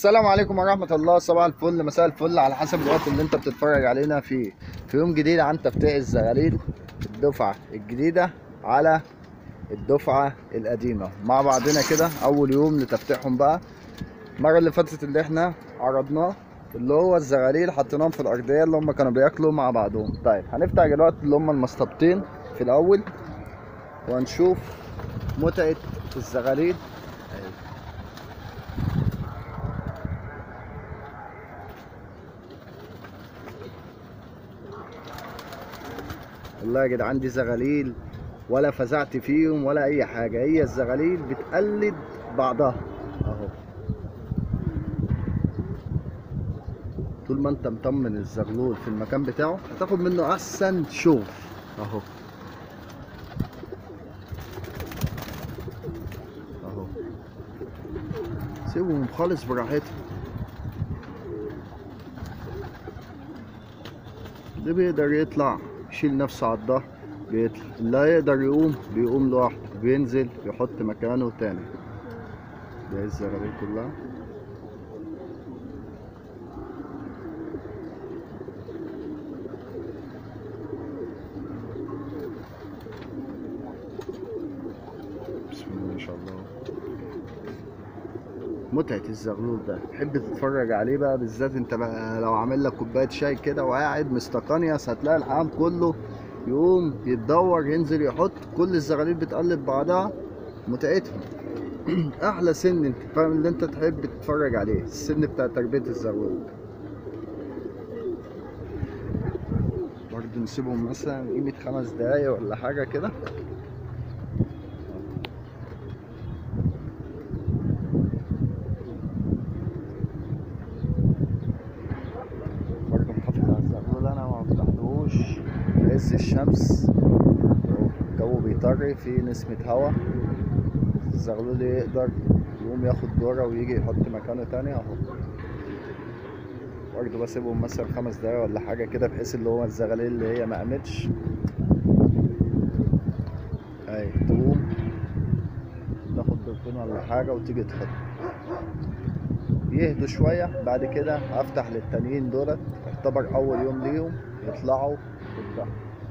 السلام عليكم ورحمة الله صباح الفل مساء الفل على حسب الوقت اللي انت بتتفرج علينا فيه في يوم جديد عن تفتيح الزغاليل الدفعة الجديدة على الدفعة القديمة مع بعضنا كده أول يوم لتفتيحهم بقى المرة اللي فاتت اللي احنا عرضناه اللي هو الزغاليل حطيناهم في الأرضية اللي هم كانوا بياكلوا مع بعضهم طيب هنفتح دلوقتي اللي هم المسطبتين في الأول وهنشوف متعة الزغاليل والله يا جدعان دي زغاليل ولا فزعت فيهم ولا اي حاجه هي الزغاليل بتقلد بعضها اهو طول ما انت مطمن الزغلول في المكان بتاعه هتاخد منه احسن شغل اهو اهو سيبهم خالص براحتهم اللي بيقدر يطلع يشيل نفسه على الظهر بيطلع اللي هيقدر يقوم بيقوم لوحده بينزل يحط مكانه تاني ده الزغاليل كلها بسم الله ما شاء الله متعة الزغلول ده تحب تتفرج عليه بقى بالذات انت بقى لو عامل لك كوباية شاي كده وقاعد مستقنيس هتلاقي الحمام كله يقوم يتدور ينزل يحط كل الزغاليل بتقلب بعضها متعتهم احلى سن انت فاهم اللي انت تحب تتفرج عليه السن بتاع تربية الزغلول برضه نسيبهم مثلا قيمة خمس دقايق ولا حاجة كده برضه محافظ على الزغلول انا ما بفتحلهوش في عز الشمس الجو بيطري في نسمة هوا الزغلول يقدر يقوم ياخد دورة ويجي يحط مكانه تاني اهو برضه بسيبهم مثلا خمس دقايق ولا حاجة كده بحيث اللي هو الزغاليل اللي هي ما قامتش اهي تقوم تاخد دورتين ولا حاجة وتيجي تحط يهدوا شوية بعد كده هفتح للتانيين دولت يعتبر أول يوم ليهم يطلعوا قدام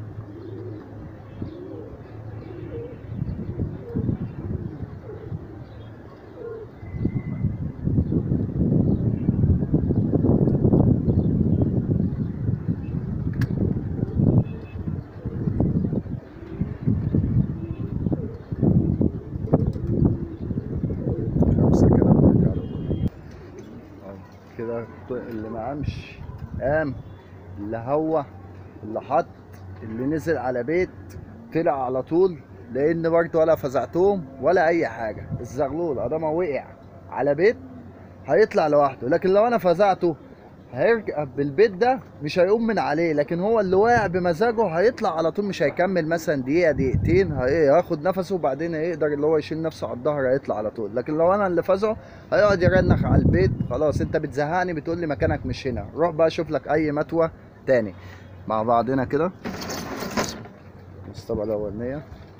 خمسة كده بنرجع له. أهو كده الط- اللي ما قامش قام اللي هو اللي حط اللي نزل على بيت طلع على طول لان برضه ولا فزعتهم ولا اي حاجه الزغلول ادام وقع على بيت هيطلع لوحده لكن لو انا فزعته هيرجع بالبيت ده مش هيقوم من عليه لكن هو اللي واقع بمزاجه هيطلع على طول مش هيكمل مثلا دقيقه دقيقتين هياخد نفسه وبعدين هيقدر اللي هو يشيل نفسه على الظهر هيطلع على طول لكن لو انا اللي فزعه هيقعد يرنخ على البيت خلاص انت بتزهقني بتقول لي مكانك مش هنا روح بقى شوف لك اي متوه تاني مع بعضنا كده الطبقه الاولانيه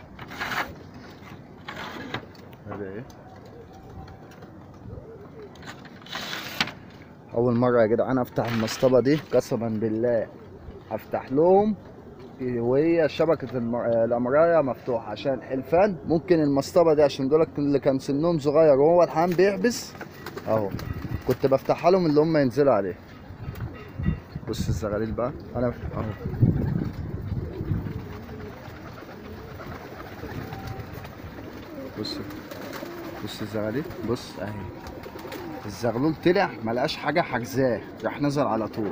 هذا ايه اول مره يا جدعان افتح المصطبه دي قسما بالله افتح لهم وهي شبكه الم- الامرايه مفتوحه عشان الحلفان ممكن المصطبه دي عشان دول اللي كان سنهم صغير وهو الحمام بيحبس اهو كنت بفتحها لهم اللي هم ينزلوا عليه بص الزغاليل بقى انا اهو بص بص الزغاليل بص اهي الزغلول طلع ملقاش حاجه حجزاه راح نزل على طول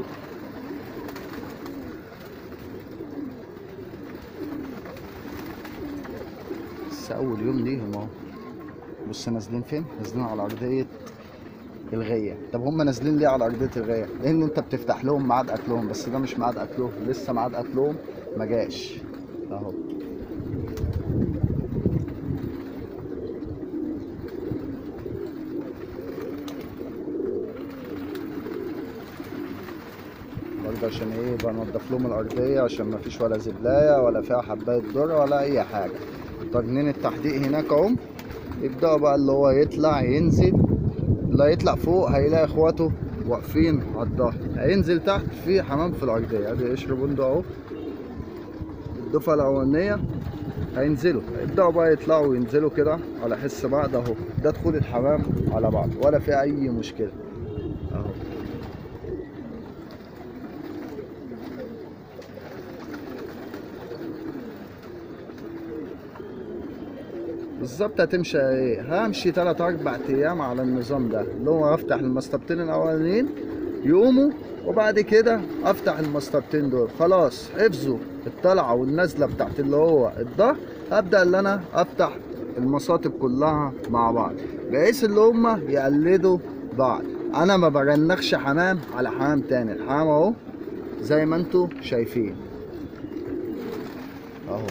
لسه اول يوم ليهم اهو بص نازلين فين نازلين على ارضيه الغيه طب هم نازلين ليه على ارضيه الغيه لان انت بتفتح لهم ميعاد اكلهم بس ده مش ميعاد اكلهم لسه ميعاد اكلهم ما جاش اهو برضه عشان ايه بنضف لهم الارضيه عشان ما فيش ولا زبلايه ولا فيها حبايه ذره ولا اي حاجه طاجنين التحديق هناك اهم يبداوا بقى اللي هو يطلع ينزل اللي هيطلع فوق هيلاقي اخواته واقفين على الظهر هينزل تحت في حمام في الارضيه ادي قشر بندق اهو الدفعه الاولانيه هينزلوا يبداوا بقى يطلعوا وينزلوا كده على حس بعض اهو ده دخول الحمام على بعض ولا في اي مشكله اهو بالظبط هتمشي ايه همشي تلات اربع ايام على النظام ده اللي هو افتح المسطبتين الاولانيين يقوموا وبعد كده افتح المسطبتين دول خلاص حفظوا الطلعه والنازله بتاعت اللي هو الظهر هبدا اللي انا افتح المصاطب كلها مع بعض بحيث اللي هما يقلدوا بعض انا ما برنخش حمام على حمام تاني الحمام اهو زي ما انتوا شايفين اهو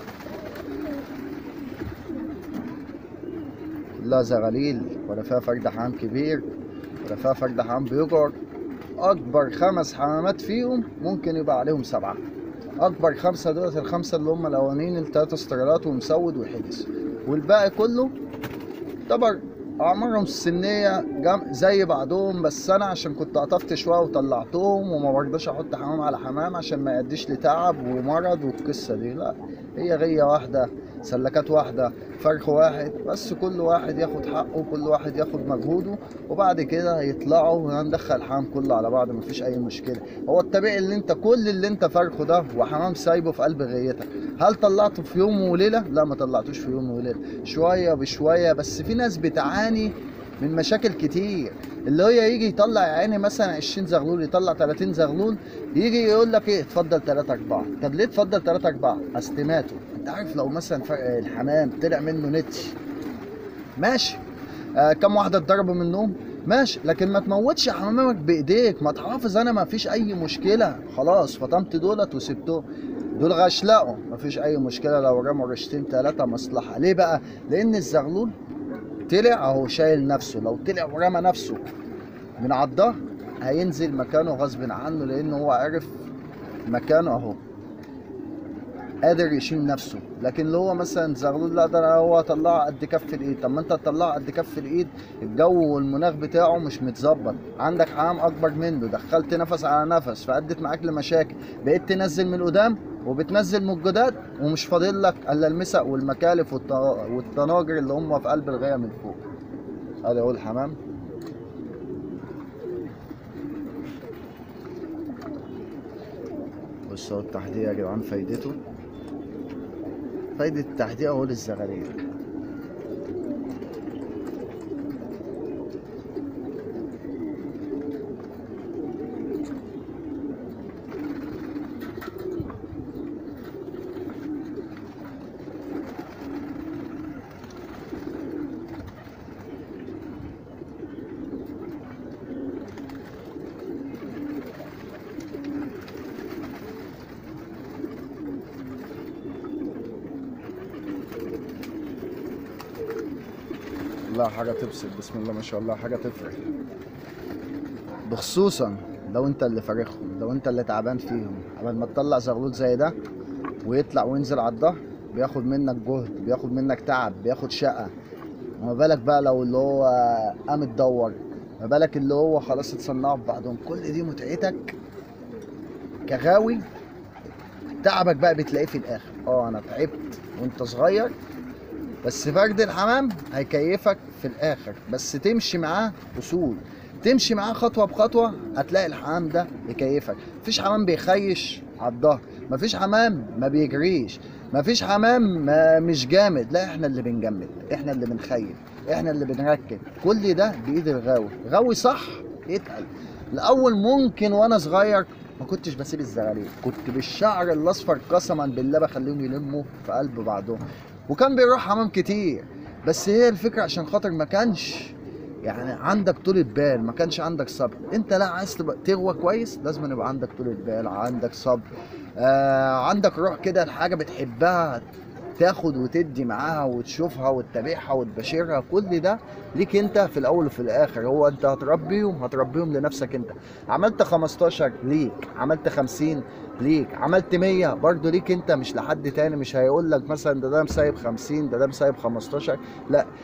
كلها زغاليل ولا فيها فرد حمام كبير ولا فيها فرد حمام بيجر اكبر خمس حمامات فيهم ممكن يبقى عليهم سبعه اكبر خمسه دولت الخمسه اللي هم الاولانيين التلاته استرالات ومسود وحدث والباقي كله يعتبر اعمارهم السنيه جم... زي بعضهم بس انا عشان كنت قطفت شويه وطلعتهم وما برضاش احط حمام على حمام عشان ما يديش لتعب ومرض والقصه دي لا هي غيه واحده سلكات واحده فرخ واحد بس كل واحد ياخد حقه كل واحد ياخد مجهوده وبعد كده هيطلعوا وهندخل الحمام كله على بعض مفيش اي مشكله هو الطبيعي اللي انت كل اللي انت فرخه ده وحمام سايبه في قلب غيتك هل طلعته في يوم وليله لا ما طلعتوش في يوم وليله شويه بشويه بس في ناس بتعاني من مشاكل كتير اللي هي يجي يطلع يا عيني مثلا 20 زغلول يطلع 30 زغلول يجي يقول لك ايه اتفضل 3 4 طب ليه اتفضل 3 4 استماته انت عارف لو مثلا فرق الحمام طلع منه نتش ماشي آه كم واحده اتضربوا منهم ماشي لكن ما تموتش حمامك بايديك ما تحافظ انا ما فيش اي مشكله خلاص فطمت دولت وسبتهم دول غشلقوا ما فيش اي مشكله لو رموا رشتين ثلاثه مصلحه ليه بقى لان الزغلول طلع اهو شايل نفسه لو طلع ورمى نفسه من على الظهر هينزل مكانه غصب عنه لان هو عرف مكانه اهو قادر يشيل نفسه لكن اللي هو مثلا زغلول لا ده هو طلعه قد كف الايد طب ما انت تطلعه قد كف الايد الجو والمناخ بتاعه مش متظبط عندك حمام اكبر منه دخلت نفس على نفس فادت معاك لمشاكل بقيت تنزل من القدام وبتنزل من الجداد ومش فاضل لك الا المسق والمكالف والط- والطناجر اللي هم في قلب الغايه من فوق ادي اهو الحمام بصوا التحديق يا جدعان فايدته فايدة التحديق اهو للزغاليل لا حاجة تبسط بسم الله ما شاء الله حاجة تفرح بخصوصا لو انت اللي فارخهم لو انت اللي تعبان فيهم قبل ما تطلع زغلول زي ده ويطلع وينزل على الظهر بياخد منك جهد بياخد منك تعب بياخد شقة وما بالك بقى لو اللي هو قام اتدور ما بالك اللي هو خلاص اتصنعوا ببعضهم كل دي متعتك كغاوي تعبك بقى بتلاقيه في الاخر اه انا تعبت وانت صغير بس فرد الحمام هيكيفك في الاخر بس تمشي معاه اصول تمشي معاه خطوه بخطوه هتلاقي الحمام ده يكيفك مفيش حمام بيخيش على الظهر مفيش حمام ما بيجريش مفيش حمام ما مش جامد لا احنا اللي بنجمد احنا اللي بنخيف احنا اللي بنركب كل ده بايد الغاوي غاوي صح يتقل الاول ممكن وانا صغير ما كنتش بسيب الزغاليل كنت بالشعر الاصفر قسما بالله بخليهم يلموا في قلب بعضهم وكان بيروح حمام كتير بس هي الفكره عشان خاطر ما كانش يعني عندك طولة بال ما كانش عندك صبر انت لا عايز تبقى تغوى كويس لازم يبقى عندك طولة بال عندك صبر آه عندك روح كده الحاجه بتحبها تاخد وتدي معاها وتشوفها وتتابعها وتباشرها كل ده ليك انت في الاول وفي الاخر هو انت هتربيهم هتربيهم لنفسك انت عملت 15 ليك عملت 50 ليك عملت 100 برضه ليك انت مش لحد تاني مش هيقول لك مثلا ده ده مسايب 50 ده ده مسايب 15 لا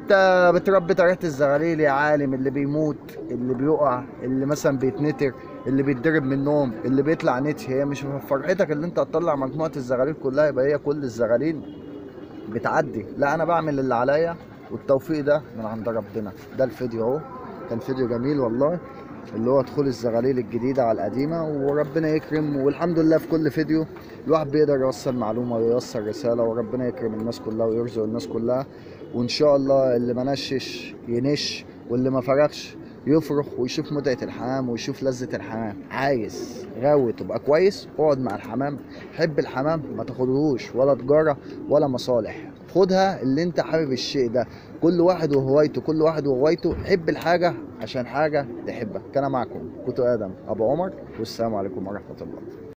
انت بتربي طريقة الزغاليل يا عالم اللي بيموت اللي بيقع اللي مثلا بيتنتر اللي بيتضرب من النوم اللي بيطلع نتش هي مش فرحتك اللي انت هتطلع مجموعة الزغاليل كلها يبقى هي كل الزغاليل بتعدي لا انا بعمل اللي عليا والتوفيق ده من عند ربنا ده الفيديو اهو كان فيديو جميل والله اللي هو دخول الزغاليل الجديدة على القديمة وربنا يكرم والحمد لله في كل فيديو الواحد بيقدر يوصل معلومة ويوصل رسالة وربنا يكرم الناس كلها ويرزق الناس كلها وإن شاء الله اللي ما نشش ينش واللي ما فرغش يفرخ ويشوف متعة الحمام ويشوف لذة الحمام عايز غاوي تبقى كويس اقعد مع الحمام حب الحمام ما تاخدهوش ولا تجارة ولا مصالح خدها اللي انت حابب الشيء ده كل واحد وهوايته كل واحد وهوايته حب الحاجة عشان حاجة تحبك كان معكم كنت آدم أبو عمر والسلام عليكم ورحمة الله